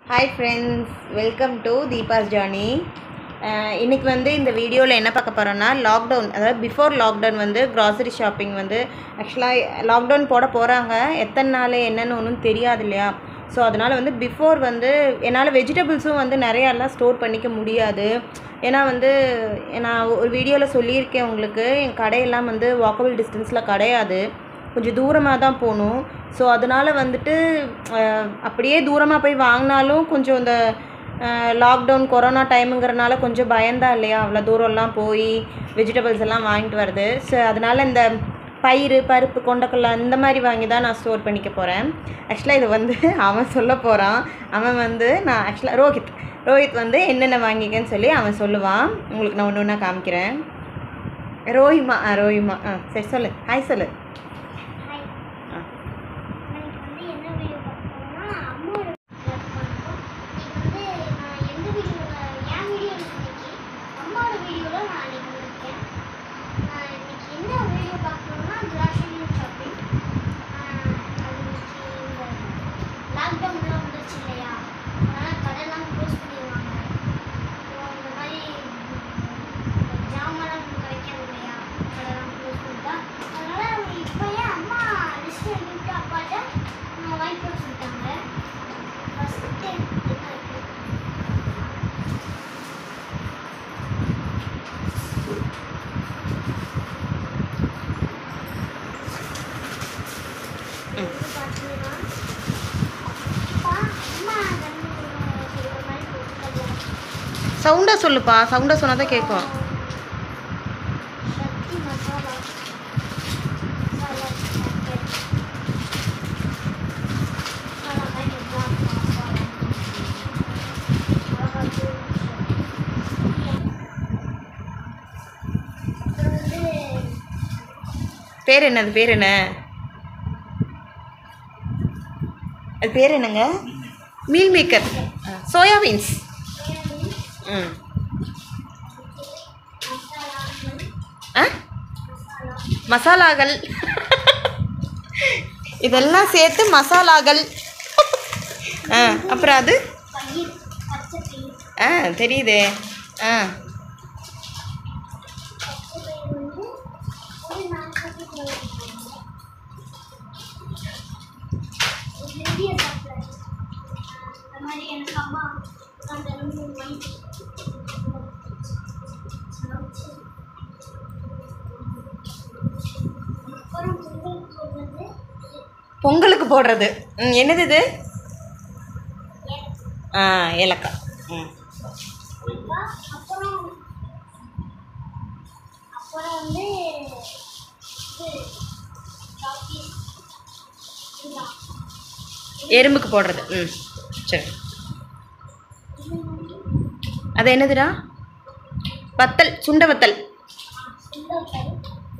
Hi friends welcome to தீபாஸ் ஜானி இன்றைக்கி வந்து இந்த வீடியோவில் என்ன பார்க்க போகிறோன்னா லாக்டவுன் அதாவது பிஃபோர் லாக்டவுன் வந்து க்ராசரி ஷாப்பிங் வந்து ஆக்சுவலாக லாக்டவுன் போட போகிறாங்க எத்தனை நாள் என்னன்னு ஒன்றும் தெரியாது இல்லையா ஸோ அதனால் வந்து பிஃபோர் வந்து என்னால் வெஜிடபிள்ஸும் வந்து நிறையாலாம் ஸ்டோர் பண்ணிக்க முடியாது ஏன்னா வந்து நான் ஒரு வீடியோவில் சொல்லியிருக்கேன் உங்களுக்கு என் கடையெல்லாம் வந்து வாக்கபிள் டிஸ்டன்ஸில் கிடையாது கொஞ்சம் தூரமாக தான் போகணும் ஸோ அதனால் வந்துட்டு அஹ், அப்படியே தூரமாக போய் வாங்கினாலும் கொஞ்சம் இந்த லாக்டவுன் கொரோனா டைமுங்கிறனால கொஞ்சம் பயந்தா இல்லையா அவ்வளோ தூரம்லாம் போய் வெஜிடபிள்ஸ் எல்லாம் வாங்கிட்டு வருது ஸோ அதனால் இந்த பயிறு பருப்பு கொண்டக்கடலை இந்த மாதிரி வாங்கி தான் நான் ஸ்டோர் பண்ணிக்க போகிறேன் ஆக்சுவலாக இது வந்து அவன் சொல்ல போகிறான் அவன் வந்து நான் ஆக்சுவலாக ரோஹித் ரோஹித் வந்து என்னென்ன வாங்கிக்கன்னு சொல்லி அவன் சொல்லுவான் உங்களுக்கு நான் ஒன்று ஒன்றா காமிக்கிறேன் ரோஹிமா ஆ ரோஹிமா ஆ சரி சொல்லு ஹாய் சொல்லு ஹாய் ஆ இன்னைக்கு வந்து என்ன வீடியோ பார்க்க போறோம்னா அம்மாவோட vlog பார்ப்போம். இன்னைக்கு வந்து நான் எந்த வீடியோவில் என் வீடியோ இன்னைக்கு அம்மாவோட வீடியோவில் நான் இன்னைக்கு வந்திருக்கேன் நான் இன்னைக்கு என்ன வீடியோ பார்க்கணும்னா கிராசரி ஷாப்பிங் அது இன்னைக்கு இந்த லாக்டவுன்லாம் வந்துருச்சு இல்லையா அதனால் கடையெல்லாம் க்ளோஸ் பண்ணிடுவாங்க அப்புறம் இந்த மாதிரி ஜாமான்லாம் கிடைக்காது இல்லையா அதெல்லாம் க்ளோஸ் பண்ணிட்டா அதனால் இப்போயே அம்மா லிஸ்ட் எழுதிட்டு அப்பாட்ட நான் வாங்கி போட சொல்லிட்டாங்க ஃபஸ்ட்டு என்ன இருக்கு ம். இது பார்த்தீங்கன்னா அப்பா அம்மா கண்ணு செய்கிற மாதிரி கொடுக்கல சவுண்டாக சொல்லுப்பா சவுண்டாக சொன்னால் தான் கேட்கும் சக்தி மசாலா மசாலா packet. மசாலா packet தான் மசாலா. மிளகாத்தூள். அப்புறம் வந்து பேர் என்னது பேர் என்ன அது பேர் என்னங்க மீல் மேக்கர் சோயாபீன்ஸ் சோயாபீன், ம் மசாலாக்கள், ஆ மசாலா மசாலாகள் இதெல்லாம் சேர்த்து மசாலாகள் ஆ அப்புறம் அது பயிர் பச்சை பயிர் ஆ தெரியுதே ஆ பச்சை பயிர் வந்து ஒரு நாற்பத்தி கிலோ ஹெல்த்தியாக சாப்பிடாது இந்த மாதிரி எனக்கு அம்மா அந்த ரெண்டு வாங்கி சமைச்சு அப்புறம் பொங்கல் போடுறது பொங்கலுக்கு போடுறது ம் என்னது இது ஏலக்காய். ஆ ஏலக்காய் ம் அப்புறம் அப்புறம் வந்து இது காஃபி இதுதான் எறும்புக்கு போடுறது ம் சரி இது வந்து அது என்னதுடா வத்தல் சுண்ட வத்தல் சுண்டக்காய்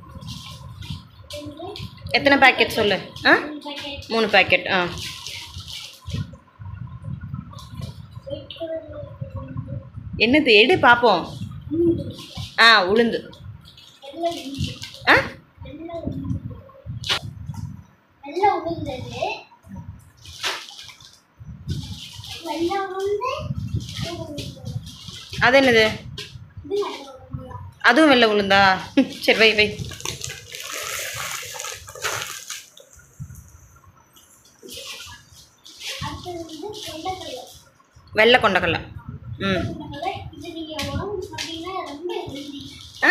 இது எத்தனை பேக்கெட் சொல்லு ஆ மூணு packet. மூணு பேக்கெட் ஆ White colour ல இருக்கிறது என்னது எடு பார்ப்போம் உளுந்து. ஆ உளுந்து வெள்ளை உளுந்து. ஆ வெள்ளை உளுந்து. வெள்ளை உளுந்தது வெள்ளை உளுந்து இது உளுந்து. அது என்னது இது வெள்ளை உளுந்து தான். அதுவும் வெள்ளை உளுந்தா சரி வை வை அடுத்தது வந்து கொண்டைக்கடலை. வெள்ளை கொண்டக்கடலை ம் கொண்டைக்கடலை, இது நீங்க உடம்பு சாப்பிட்டீங்கன்னா ரொம்ப healthy. ஆ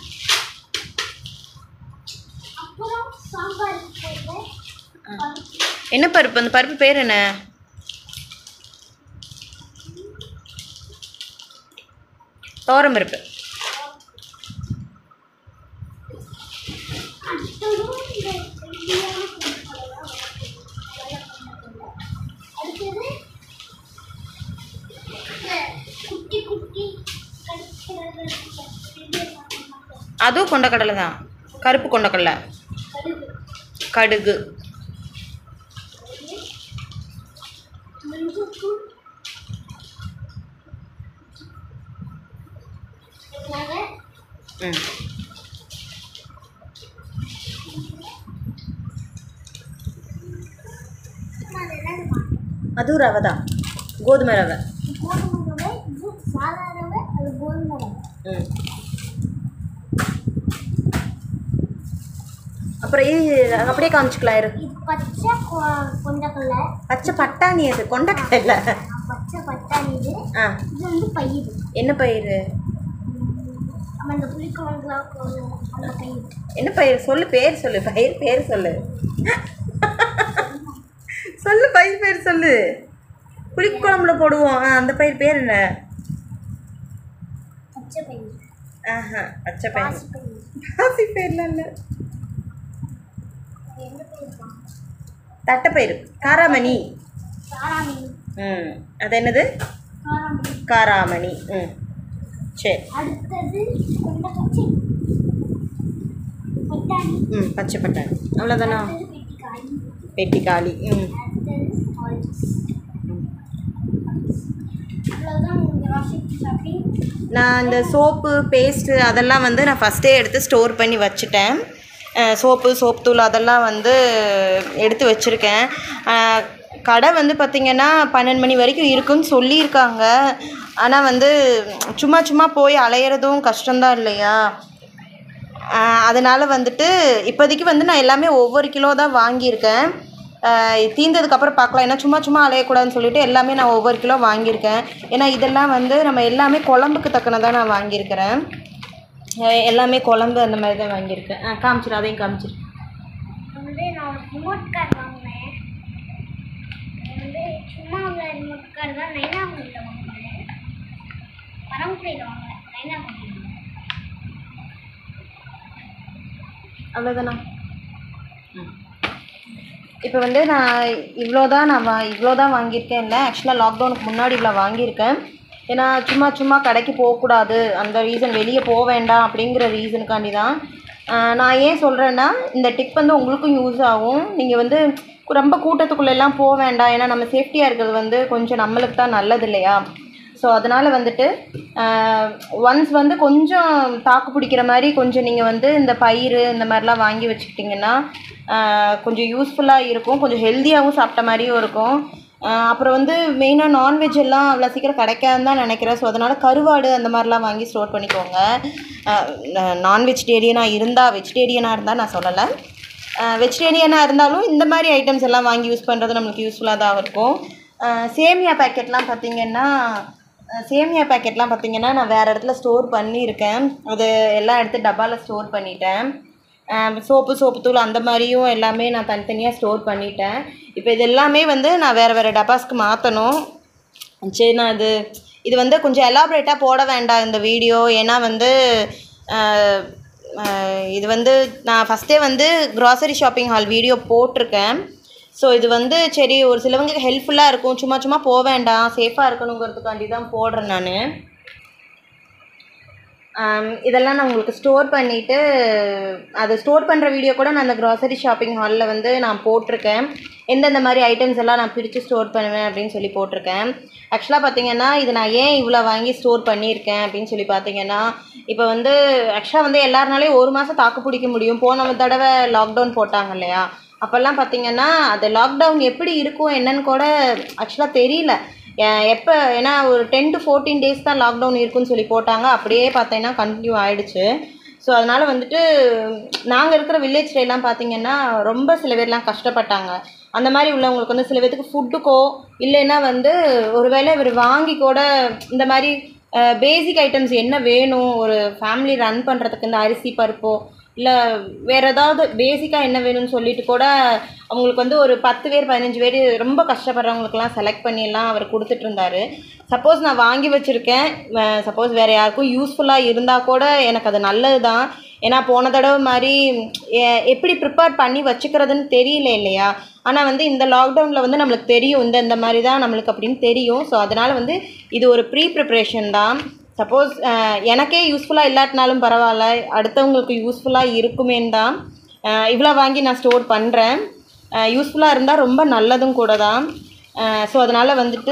அப்புறம் சாம்பார் போடுற பருப்பு. என்ன பருப்பு அந்த பருப்பு பேர் என்ன தோரம் பருப்பு அடுத்ததும் இந்த healthy-யான கொண்டைக்கடலை தான் வளர்க்கணும். வெள்ளை கொண்டைக்கடலை. அடுத்தது இந்த குட்டி குட்டி கடுக்கிறது அதுவும் கொண்டக்கடலை தான் கருப்பு கொண்டக்கடலை கடுகு கடுகு மஞ்சள்தூள் இதனால ம் நான் அதெல்லாம் மாட்டேன் அதுவும் ரவை தான் கோதுமை ரவை கோதுமை ரவை இது சாதா ரவை அது கோதுமை ரவை ம் அப்புறம் இது அப்படியே காமிச்சிக்கலாம் இரு இது பச்சை கொ- கொண்டக்கடலை பச்சை பட்டாணி அது கொண்டக்கடலை இல்லை பச்சை பட்டாணி இது ஆ இது வந்து பயிர் என்ன பயிர் நம்ம இந்த புளிக்குழம்புலாம் போடுவோம் அந்த பயிர் என்ன பயிர் சொல்லு பேர் சொல்லு பயிர் பேர் சொல்லு சொல்லு பயிர் பேர் சொல்லு புளிக்குழம்புல போடுவோம் ஆ அந்த பயிர் பேர் என்ன பச்சை பயிர் ஆஹா பச்சை பயிர் பாசி பயிர் பாசி பயிர்லாம் இல்லை அது என்ன பயிர் தான் தட்டைப்பயிறு காராமணி காராமணி ம் அது என்னது காராமணி காராமணி ம் சரி அடுத்தது கொண்ட பச்சை பட்டாணி ம் பச்சை பட்டாணி அவ்வளோதானா அடுத்தது வெட்டிக்காய் வெட்டிக்காளி ம் அடுத்தது ஆயில்ஸ் அவ்வளோதான் உங்கள் ராசிக் ஷாப்பிங் நான் இந்த சோப்பு பேஸ்ட்டு அதெல்லாம் வந்து நான் ஃபஸ்ட்டே எடுத்து ஸ்டோர் பண்ணி வச்சுட்டேன் சோப்பு சோப் தூள் அதெல்லாம் வந்து எடுத்து வச்சுருக்கேன் அஹ், கடை வந்து பார்த்திங்கன்னா பன்னெண்டு மணி வரைக்கும் இருக்குன்னு சொல்லியிருக்காங்க ஆனால் வந்து சும்மா சும்மா போய் அலையிறதும் கஷ்டம்தான் இல்லையா அதனால் வந்துட்டு இப்போதைக்கு வந்து நான் எல்லாமே ஒவ்வொரு கிலோ தான் வாங்கியிருக்கேன் ஆஹ் தீர்ந்ததுக்கப்புறம் பார்க்கலாம் ஏன்னா சும்மா சும்மா அலையக்கூடாதுன்னு சொல்லிட்டு எல்லாமே நான் ஒவ்வொரு கிலோ வாங்கியிருக்கேன் ஏன்னா இதெல்லாம் வந்து நம்ம எல்லாமே குழம்புக்கு தக்கனதாக நான் வாங்கியிருக்கிறேன் ஆஹ் எல்லாமே குழம்பு அந்த மாதிரி தான் வாங்கியிருக்கேன் ஆ காமிச்சிரு அதையும் காமிச்சிரு வந்து நான் ஒரு ரிமோட் கார் வாங்கினேன் அது வந்து சும்மா உள்ள ரிமோட் கார் தான் நைனாகுடியில் வாங்கினேன் பரம்பரையில் வாங்கினேன் நைனாகுடியில் அவ்வளோதானா இப்போ வந்து நான் இவ்வளோ தான் நான் வா இவ்வளோ தான் வாங்கியிருக்கேன் இல்லை ஆக்சுவலாக லாக்டவுனுக்கு முன்னாடி இவ்வளோ வாங்கியிருக்கேன் ஏன்னா சும்மா சும்மா கடைக்கு போகக்கூடாது அந்த ரீசன் வெளியே போக வேண்டாம் அப்படிங்கிற ரீசனுக்காண்டி தான் ஆஹ் நான் ஏன் சொல்கிறேன்னா இந்த டிப் வந்து உங்களுக்கும் யூஸ் ஆகும் நீங்கள் வந்து ரொம்ப கூட்டத்துக்குள்ள எல்லாம் போக வேண்டாம் ஏன்னா நம்ம சேஃப்டியாக இருக்கிறது வந்து கொஞ்சம் நம்மளுக்கு தான் நல்லது இல்லையா ஸோ அதனால் வந்துட்டு ஒன்ஸ் வந்து கொஞ்சம் தாக்கு பிடிக்கிற மாதிரி கொஞ்சம் நீங்கள் வந்து இந்த பயிர் இந்த மாதிரிலாம் வாங்கி வச்சுக்கிட்டிங்கன்னா ஆஹ் கொஞ்சம் யூஸ்ஃபுல்லாக இருக்கும் கொஞ்சம் ஹெல்த்தியாகவும் சாப்பிட்ட மாதிரியும் இருக்கும் ஆஹ் அப்புறம் வந்து மெயினாக நான்வெஜ் எல்லாம் அவ்வளோ சீக்கிரம் கிடைக்காதுன்னு தான் நினைக்கிறேன் ஸோ அதனால் கருவாடு அந்த மாதிரிலாம் வாங்கி ஸ்டோர் பண்ணிக்கோங்க நான் வெஜிடேரியனாக இருந்தால் வெஜிடேரியனாக இருந்தால் நான் சொல்லலை வெஜிடேரியனாக இருந்தாலும் இந்த மாதிரி ஐட்டம்ஸ் எல்லாம் வாங்கி யூஸ் பண்ணுறது நம்மளுக்கு யூஸ்ஃபுல்லாக தான் இருக்கும் ஆஹ் சேமியா பேக்கெட்லாம் பார்த்தீங்கன்னா அஹ் சேமியா பேக்கெட்லாம் பார்த்தீங்கன்னா நான் வேறு இடத்துல ஸ்டோர் பண்ணியிருக்கேன் அது எல்லாம் எடுத்து டப்பாவில் ஸ்டோர் பண்ணிட்டேன் சோப்பு சோப்பு தூள் அந்த மாதிரியும் எல்லாமே நான் தனித்தனியாக ஸ்டோர் பண்ணிட்டேன் இப்போ இது எல்லாமே வந்து நான் வேறு வேறு டப்பாஸ்க்கு மாற்றணும் சரி நான் இது இது வந்து கொஞ்சம் எலாபரேட்டாக போட வேண்டாம் இந்த வீடியோ ஏன்னா வந்து அஹ், அஹ், இது வந்து நான் ஃபஸ்ட்டே வந்து க்ராசரி ஷாப்பிங் ஹால் வீடியோ போட்டிருக்கேன் ஸோ இது வந்து சரி ஒரு சிலவங்க ஹெல்ப்ஃபுல்லாக இருக்கும் சும்மா சும்மா போக வேண்டாம் சேஃபாக இருக்கணுங்கிறதுக்காண்டி தான் போடுறேன் நான் ஆம், இதெல்லாம் நான் உங்களுக்கு ஸ்டோர் பண்ணிவிட்டு அதை ஸ்டோர் பண்ணுற வீடியோ கூட நான் அந்த க்ராசரி ஷாப்பிங் ஹாலில் வந்து நான் போட்டிருக்கேன் எந்தெந்த மாதிரி ஐட்டம்ஸ் எல்லாம் நான் பிரித்து ஸ்டோர் பண்ணுவேன் அப்படின்னு சொல்லி போட்டிருக்கேன் ஆக்சுவலாக பார்த்தீங்கன்னா இது நான் ஏன் இவ்வளோ வாங்கி ஸ்டோர் பண்ணியிருக்கேன் அப்படின்னு சொல்லி பார்த்தீங்கன்னா இப்போ வந்து ஆக்சுவலாக வந்து எல்லாருனாலையும் ஒரு மாதம் தாக்கு பிடிக்க முடியும் போன தடவை லாக்டவுன் போட்டாங்க இல்லையா அப்போல்லாம் பார்த்தீங்கன்னா அது லாக்டவுன் எப்படி இருக்கும் என்னன்னு கூட ஆக்சுவலாக தெரியல எப்போ ஏன்னா ஒரு டென் டு ஃபோர்டீன் டேஸ் தான் லாக்டவுன் இருக்குன்னு சொல்லி போட்டாங்க அப்படியே பார்த்தீங்கன்னா கண்டினியூ ஆயிடுச்சு ஸோ அதனால் வந்துட்டு நாங்கள் இருக்கிற வில்லேஜ் எல்லாம் பார்த்தீங்கன்னா ரொம்ப சில பேர்லாம் கஷ்டப்பட்டாங்க அந்த மாதிரி உள்ளவங்களுக்கு வந்து சில பேர்த்துக்கு ஃபுட்டுக்கோ இல்லைன்னா வந்து ஒருவேளை இவர் வாங்கி கூட இந்த மாதிரி பேசிக் ஐட்டம்ஸ் என்ன வேணும் ஒரு ஃபேமிலி ரன் பண்ணுறதுக்கு இந்த அரிசி பருப்போ இல்லை வேறு ஏதாவது பேசிக்காக என்ன வேணும்னு சொல்லிட்டு கூட அவங்களுக்கு வந்து ஒரு பத்து பேர் பதினஞ்சு பேர் ரொம்ப கஷ்டப்படுறவங்களுக்குலாம் செலக்ட் பண்ணியெல்லாம் அவர் கொடுத்துட்டு இருந்தாரு சப்போஸ் நான் வாங்கி வச்சுருக்கேன் சப்போஸ் வேறு யாருக்கும் யூஸ்ஃபுல்லாக இருந்தால் கூட எனக்கு அது நல்லது தான் ஏன்னா போன தடவை மாதிரி எ- எப்படி ப்ரிப்பேர் பண்ணி வச்சுக்கிறதுன்னு தெரியல இல்லையா ஆனால் வந்து இந்த லாக்டவுனில் வந்து நம்மளுக்கு தெரியும் இந்த இந்த மாதிரி தான் நம்மளுக்கு அப்படின்னு தெரியும் ஸோ அதனால் வந்து இது ஒரு ப்ரீ ப்ரிப்ரேஷன் தான் சப்போஸ் எனக்கே யூஸ்ஃபுல்லாக இல்லாட்டினாலும் பரவாயில்ல அடுத்தவங்களுக்கு யூஸ்ஃபுல்லாக இருக்குமேன்னு தான் இவ்வளோ வாங்கி நான் ஸ்டோர் பண்ணுறேன் யூஸ்ஃபுல்லாக இருந்தால் ரொம்ப நல்லதும் கூட தான் ஸோ அதனால் வந்துட்டு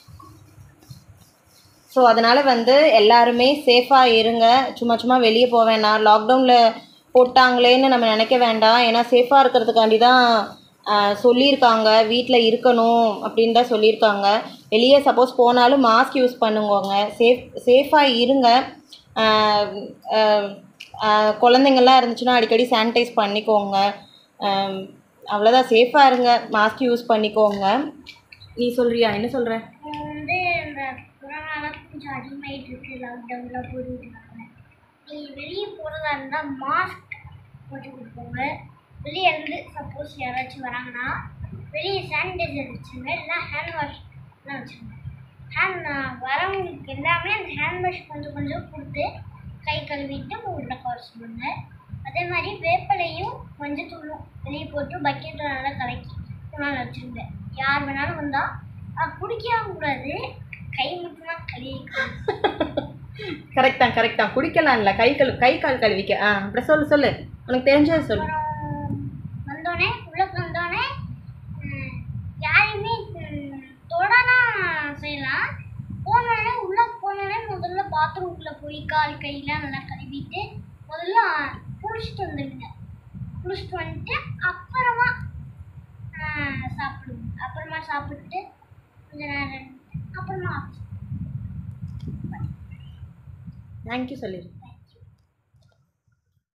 ஸோ அதனால் வந்து எல்லாருமே சேஃபாக இருங்க சும்மா சும்மா வெளியே போக வேண்டாம் லாக்டவுனில் போட்டாங்களேன்னு நம்ம நினைக்க வேண்டாம் ஏன்னா சேஃபாக இருக்கிறதுக்காண்டி தான் ஆஹ் சொல்லியிருக்காங்க வீட்டில் இருக்கணும் அப்படின்னு தான் சொல்லியிருக்காங்க வெளியே சப்போஸ் போனாலும் மாஸ்க் யூஸ் பண்ணுங்கோங்க சேஃப் சேஃபாக இருங்க ஆஹ் ஆஹ் ஆஹ் குழந்தைங்கள்லாம் இருந்துச்சுன்னா அடிக்கடி சானிடைஸ் பண்ணிக்கோங்க ஆஹ் அவ்வளோதான் சேஃபாக இருங்க மாஸ்க் யூஸ் பண்ணிக்கோங்க நீ சொல்றியா என்ன சொல்கிற அப்புறம் வந்து இந்த கொரோனாலாம் கொஞ்சம் அதிகமாகிட்டு இருக்கு லாக்டவுன்லாம் போட்டுருக்காங்க நீ வெளியே போகிறதா இருந்தால் மாஸ்க் போட்டு கொடுப்போங்க வெளியே இருந்து சப்போஸ் யாராச்சும் வராங்கன்னா வெளியே சானிடைசர் வச்சுருங்க இல்லைன்னா ஹேண்ட் வாஷ்லாம் வச்சுருங்க ஹேண்ட் வரவங்களுக்கு எல்லாமே அந்த ஹேண்ட் வாஷ் கொஞ்சம் கொஞ்சம் கொடுத்து கை கழுவிட்டு மூடில் கவர் சொல்லுங்க அதே மாதிரி வேப்பிலையும் மஞ்சத்தூளும் வெளியே போட்டு பக்கெட்டில் நல்லா கலக்கி குணால் வச்சுருங்க யார் வேணாலும் வந்தால் அது குடிக்கவும் கூடாது கை மட்டும்தான் கழுவிக்கணும் கரெக்ட் தான் கரெக்ட் தான் குடிக்கலாம்ல கை கழு கை கால் கழுவிக்க ஆ அப்புறம் சொல்லு சொல்லு உனக்கு தெரிஞ்சதை சொல்லு அப்புறம் வந்தோடனே உள்ளே வந்தோடனே ம், யாரையுமே ம், தொடலாம் செய்யலாம் போனோடனே உள்ளே போனோடனே முதல்ல பாத்ரூம்குள்ளே போய் கால் கையெல்லாம் நல்லா கழுவிட்டு முதல்ல குளிச்சுட்டு வந்துடுங்க குளிச்சுட்டு வந்துட்டு அப்புறமா ஆ, சாப்பிடுங்க அப்புறமா சாப்பிட்டு கொஞ்ச நேரம் இருந்துட்டு அப்புறமா தேங்க்யூ சொல்லிடு